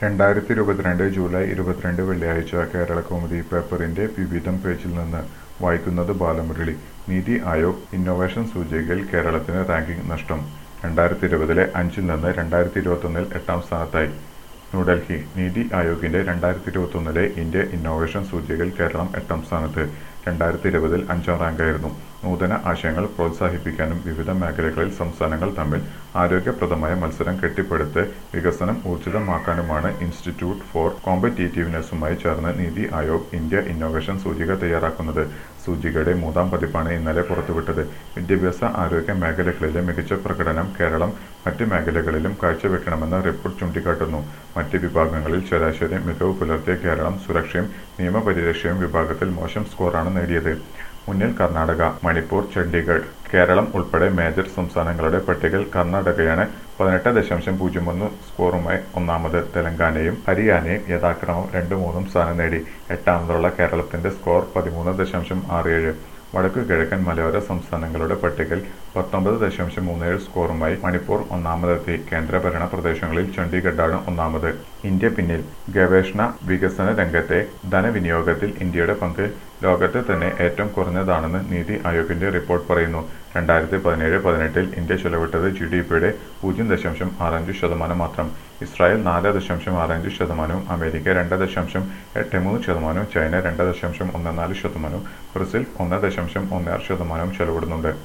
രണ്ടായിരത്തി ഇരുപത്തിരണ്ട് ജൂലൈ ഇരുപത്തിരണ്ട് വെള്ളിയാഴ്ച കേരളകൗമുദി പേപ്പറിന്റെ വിവിധം പേജിൽ നിന്ന് വായിക്കുന്നത് ബാലമുരളി നീതി ആയോഗ് ഇന്നൊവേഷൻ സൂചികയിൽ കേരളത്തിന് റാങ്കിംഗ് നഷ്ടം രണ്ടായിരത്തി ഇരുപതിലെ അഞ്ചിൽ നിന്ന് രണ്ടായിരത്തി ഇരുപത്തൊന്നിൽ എട്ടാം സ്ഥാനത്തായി ന്യൂഡൽഹി നീതി ആയോഗിന്റെ രണ്ടായിരത്തി ഇരുപത്തൊന്നിലെ ഇന്ത്യ ഇന്നൊവേഷൻ സൂചികയിൽ കേരളം എട്ടാം സ്ഥാനത്ത് രണ്ടായിരത്തി ഇരുപതിൽ അഞ്ചാം റാങ്കായിരുന്നു നൂതന ആശയങ്ങൾ പ്രോത്സാഹിപ്പിക്കാനും വിവിധ മേഖലകളിൽ സംസ്ഥാനങ്ങൾ തമ്മിൽ ആരോഗ്യപ്രദമായ മത്സരം കെട്ടിപ്പടുത്ത് വികസനം ഊർജിതമാക്കാനുമാണ് ഇൻസ്റ്റിറ്റ്യൂട്ട് ഫോർ കോമ്പറ്റീറ്റീവ്നെസ്സുമായി ചേർന്ന് നീതി ആയോഗ് ഇന്ത്യ ഇന്നൊവേഷൻ സൂചിക തയ്യാറാക്കുന്നത് സൂചികയുടെ മൂന്നാം പതിപ്പാണ് ഇന്നലെ പുറത്തുവിട്ടത് വിദ്യാഭ്യാസ ആരോഗ്യ മേഖലകളിലെ മികച്ച പ്രകടനം കേരളം മറ്റ് മേഖലകളിലും കാഴ്ചവെക്കണമെന്ന് റിപ്പോർട്ട് ചൂണ്ടിക്കാട്ടുന്നു മറ്റ് വിഭാഗങ്ങളിൽ ശരാശരി മികവ് പുലർത്തിയ കേരളം സുരക്ഷയും നിയമപരിരക്ഷയും വിഭാഗത്തിൽ മോശം സ്കോറാണ് നേടിയത് മുന്നിൽ കർണാടക മണിപ്പൂർ ചണ്ഡീഗഡ് കേരളം ഉൾപ്പെടെ മേജർ സംസ്ഥാനങ്ങളുടെ പട്ടികയിൽ കർണാടകയാണ് പതിനെട്ട് ദശാംശം പൂജ്യം ഒന്ന് സ്കോറുമായി ഒന്നാമത് തെലങ്കാനയും ഹരിയാനയും യഥാക്രമം രണ്ടും മൂന്നും സ്ഥാനം നേടി എട്ടാമതുള്ള കേരളത്തിന്റെ സ്കോർ പതിമൂന്ന് ദശാംശം ആറ് ഏഴ് വടക്കു കിഴക്കൻ മലയോര സംസ്ഥാനങ്ങളുടെ പട്ടികയിൽ പത്തൊമ്പത് ദശാംശം മൂന്നേഴ് സ്കോറുമായി മണിപ്പൂർ ഒന്നാമതെത്തി കേന്ദ്രഭരണ പ്രദേശങ്ങളിൽ ചണ്ഡീഗഡാണ് ഒന്നാമത് ഇന്ത്യ പിന്നിൽ ഗവേഷണ വികസന രംഗത്തെ ധനവിനിയോഗത്തിൽ ഇന്ത്യയുടെ പങ്ക് ലോകത്തെ തന്നെ ഏറ്റവും കുറഞ്ഞതാണെന്ന് നീതി ആയോഗിന്റെ റിപ്പോർട്ട് പറയുന്നു രണ്ടായിരത്തി പതിനേഴ് പതിനെട്ടിൽ ഇന്ത്യ ചെലവിട്ടത് ജി ഡി പിയുടെ പൂജ്യം ദശാംശം ആറഞ്ച് ശതമാനം മാത്രം ഇസ്രായേൽ നാല് ദശാംശം ആറഞ്ച് ശതമാനവും അമേരിക്ക രണ്ട് ദശാംശം എട്ട് മൂന്ന് ശതമാനവും ചൈന രണ്ട് ദശാംശം ഒന്ന് നാല് ശതമാനവും ബ്രസീൽ ഒന്ന് ദശാംശം ഒന്ന് ആറ് ശതമാനവും ചെലവിടുന്നുണ്ട്